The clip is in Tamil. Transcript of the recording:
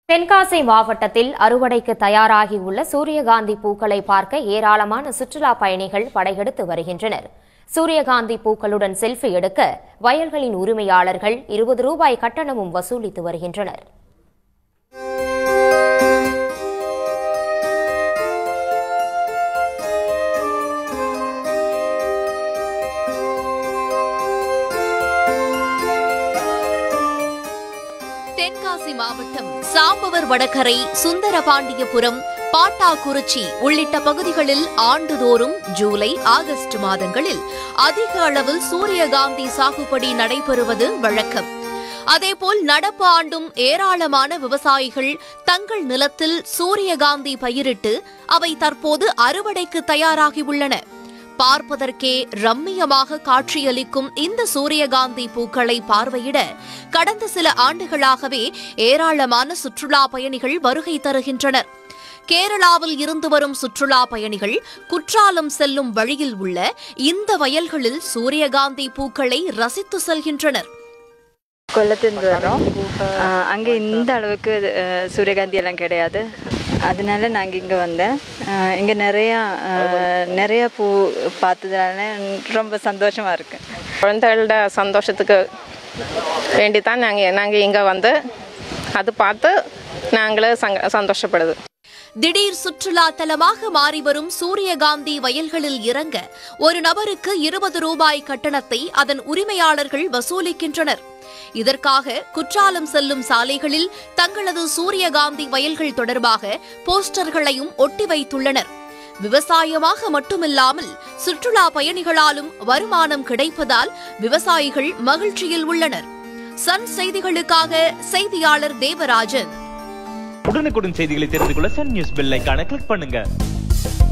தென்காசி மாவட்டத்தில் அறுவடைக்கு தயாராகியுள்ள சூரியகாந்தி பூக்களை பார்க்க ஏராளமான சுற்றுலா பயணிகள் படையெடுத்து வருகின்றனர் சூரியகாந்தி பூக்களுடன் செல்ஃபி எடுக்க வயல்களின் உரிமையாளர்கள் இருபது ரூபாய் கட்டணமும் வசூலித்து வருகின்றனர் தென்காசி மாவட்டம் சாம்பவர் வடகரை சுந்தரபாண்டியபுரம் பாட்டாக்குறிச்சி உள்ளிட்ட பகுதிகளில் ஆண்டுதோறும் ஜூலை ஆகஸ்ட் மாதங்களில் அதிக அளவில் சூரியகாந்தி சாகுபடி நடைபெறுவது வழக்கம் அதேபோல் நடப்பு ஆண்டும் ஏராளமான விவசாயிகள் தங்கள் நிலத்தில் சூரியகாந்தி பயிரிட்டு அவை தற்போது அறுவடைக்கு தயாராகியுள்ளன பார்ப்பதற்கே ரம்மியமாக காட்சியளிக்கும் இந்த சூரியகாந்தி பூக்களை பார்வையிட கடந்த சில ஆண்டுகளாகவே ஏராளமான சுற்றுலா பயணிகள் வருகை தருகின்றனர் கேரளாவில் இருந்து வரும் சுற்றுலா பயணிகள் குற்றாலம் செல்லும் வழியில் உள்ள இந்த வயல்களில் சூரியகாந்தி பூக்களை ரசித்து செல்கின்றனர் கொல்லத்திலிருந்து வரோம் ஆஹ் அங்கே இந்த அளவுக்கு அஹ், சூரியகாந்தி எல்லாம் கிடையாது அதனால நாங்கள் இங்கே வந்தேன் ஆஹ் இங்கே நிறையா ஆஹ், நிறையா பூ பார்த்ததுனால ரொம்ப சந்தோஷமாக இருக்கு குழந்தைகளோட சந்தோஷத்துக்கு வேண்டி தான் நாங்கள் நாங்கள் இங்கே வந்து அது பார்த்து நாங்களும் சங்க சந்தோஷப்படுது திடீர் சுற்றுலா தலமாக மாறி வரும் சூரியகாந்தி வயல்களில் இறங்க ஒரு நபருக்கு இருபது ரூபாய் கட்டணத்தை அதன் உரிமையாளர்கள் வசூலிக்கின்றனர் இதற்காக குற்றாலம் செல்லும் சாலைகளில் தங்களது சூரியகாந்தி வயல்கள் தொடர்பாக போஸ்டர்களையும் ஒட்டி வைத்துள்ளனர் விவசாயமாக மட்டுமில்லாமல் சுற்றுலா பயணிகளாலும் வருமானம் கிடைப்பதால் விவசாயிகள் மகிழ்ச்சியில் உள்ளனர் சன் செய்திகளுக்காக செய்தியாளர் தேவராஜன் உடனுக்குடன் செய்திகளை தெரிந்து கொள்ள சன் நியூஸ் பெல் ஐகானை கிளிக் பண்ணுங்க